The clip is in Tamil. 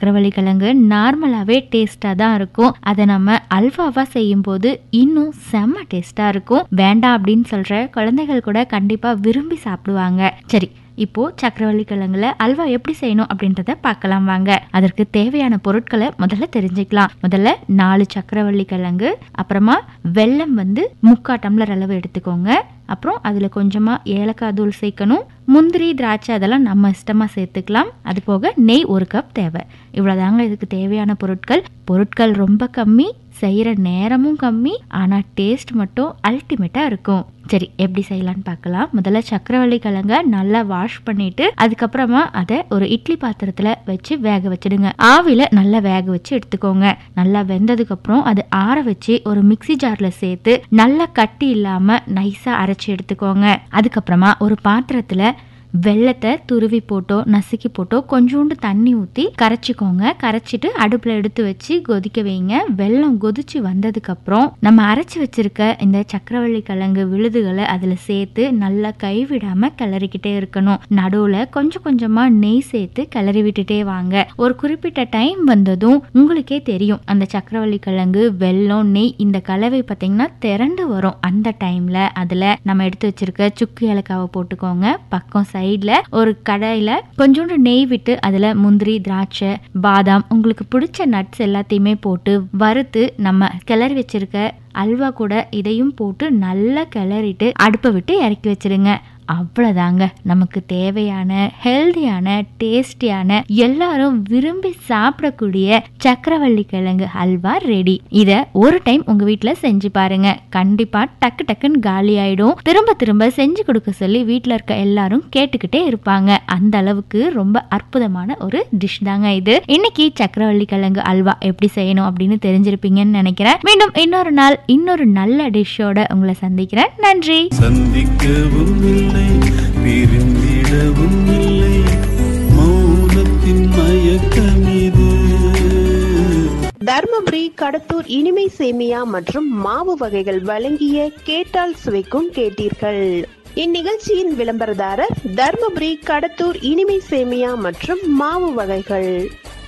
சக்கரவள்ளி கிழங்கு நார்மலாகவே டேஸ்ட்டாக தான் இருக்கும் அதை நம்ம அல்வாவாக செய்யும்போது இன்னும் செம்ம டேஸ்ட்டாக இருக்கும் வேண்டாம் அப்படின்னு சொல்கிற குழந்தைகள் கூட கண்டிப்பாக விரும்பி சாப்பிடுவாங்க சரி இப்போ சக்கரவள்ளி கிழங்குல அல்வா எப்படி செய்யணும் அப்படின்றத பார்க்கலாம் வாங்க அதற்கு தேவையான பொருட்களை முதல்ல தெரிஞ்சுக்கலாம் முதல்ல நாலு சக்கரவள்ளி கிழங்கு அப்புறமா வெல்லம் வந்து முக்கா டம்ளர் அளவு எடுத்துக்கோங்க அப்புறம் அதில் கொஞ்சமாக ஏலக்காய் தூள் சேர்க்கணும் முந்திரி திராட்சை அதெல்லாம் நம்ம இஷ்டமாக சேர்த்துக்கலாம் அது போக நெய் ஒரு கப் தேவை இவ்வளோதாங்க இதுக்கு தேவையான பொருட்கள் பொருட்கள் ரொம்ப கம்மி செய்கிற நேரமும் கம்மி ஆனால் டேஸ்ட் மட்டும் அல்டிமேட்டாக இருக்கும் சரி எப்படி செய்யலாம்னு பார்க்கலாம் முதல்ல சக்கரவள்ளி கிழங்க நல்லா வாஷ் பண்ணிட்டு அதுக்கப்புறமா அதை ஒரு இட்லி பாத்திரத்தில் வச்சு வேக வச்சிடுங்க ஆவியில் நல்லா வேக வச்சு எடுத்துக்கோங்க நல்லா வெந்ததுக்கு அப்புறம் அதை ஆற வச்சு ஒரு மிக்ஸி ஜாரில் சேர்த்து நல்லா கட்டி இல்லாமல் நைஸாக அரைச்சி எடுத்துக்கோங்க அதுக்கப்புறமா ஒரு பாத்திரத்தில் வெள்ளத்தை துருவி போட்டோ நசுக்கி போட்டோ கொஞ்சோண்டு தண்ணி ஊற்றி கரைச்சிக்கோங்க கரைச்சிட்டு அடுப்பில் எடுத்து வச்சு கொதிக்க வைங்க வெள்ளம் கொதிச்சு வந்ததுக்கப்புறம் நம்ம அரைச்சி வச்சிருக்க இந்த சக்கரவள்ளி கிழங்கு விழுதுகளை அதில் சேர்த்து நல்லா கைவிடாமல் கிளறிக்கிட்டே இருக்கணும் நடுவில் கொஞ்சம் கொஞ்சமாக நெய் சேர்த்து கிளறி விட்டுட்டே வாங்க ஒரு குறிப்பிட்ட டைம் வந்ததும் உங்களுக்கே தெரியும் அந்த சக்கரவள்ளி கிழங்கு வெல்லம் நெய் இந்த கலவை பார்த்தீங்கன்னா திரண்டு வரும் அந்த டைமில் அதில் நம்ம எடுத்து வச்சிருக்க சுக்கு ஏலக்காவை போட்டுக்கோங்க பக்கம் சைடில் ஒரு கடாயில் கொஞ்சோண்டு நெய் விட்டு அதில் முந்திரி திராட்சை பாதாம் உங்களுக்கு பிடிச்ச நட்ஸ் எல்லாத்தையுமே போட்டு வறுத்து நம்ம கிளறி வச்சிருக்க அல்வா கூட இதையும் போட்டு நல்லா கிளறிட்டு அடுப்பை விட்டு இறக்கி வச்சிருங்க அவ்வளோதாங்க நமக்கு தேவையான ஹெல்தியான டேஸ்டியான எல்லாரும் விரும்பி சாப்பிடக்கூடிய சக்கரவள்ளி கிழங்கு அல்வா ரெடி இதை ஒரு டைம் உங்க வீட்டில் செஞ்சு பாருங்க கண்டிப்பா டக்கு டக்குன்னு காலி ஆயிடும் திரும்ப திரும்ப செஞ்சு கொடுக்க சொல்லி வீட்டில் இருக்க எல்லாரும் கேட்டுக்கிட்டே இருப்பாங்க அந்த அளவுக்கு ரொம்ப அற்புதமான ஒரு டிஷ் தாங்க இது இன்னைக்கு சக்கரவள்ளி கிழங்கு அல்வா எப்படி செய்யணும் அப்படின்னு தெரிஞ்சிருப்பீங்கன்னு நினைக்கிறேன் மீண்டும் இன்னொரு நாள் இன்னொரு நல்ல டிஷ்ஷோட உங்களை சந்திக்கிறேன் நன்றி சந்திக்கவும் இல்லை பிரிந்திடவும் இல்லை மௌனத்தின் மயக்கம் இது தர்மபுரி கடத்தூர் இனிமை சேமியா மற்றும் மாவு வகைகள் வழங்கிய கேட்டால் சுவைக்கும் கேட்டீர்கள் இந்நிகழ்ச்சியின் விளம்பரதாரர் தர்மபுரி கடத்தூர் இனிமை சேமியா மற்றும் மாவு வகைகள்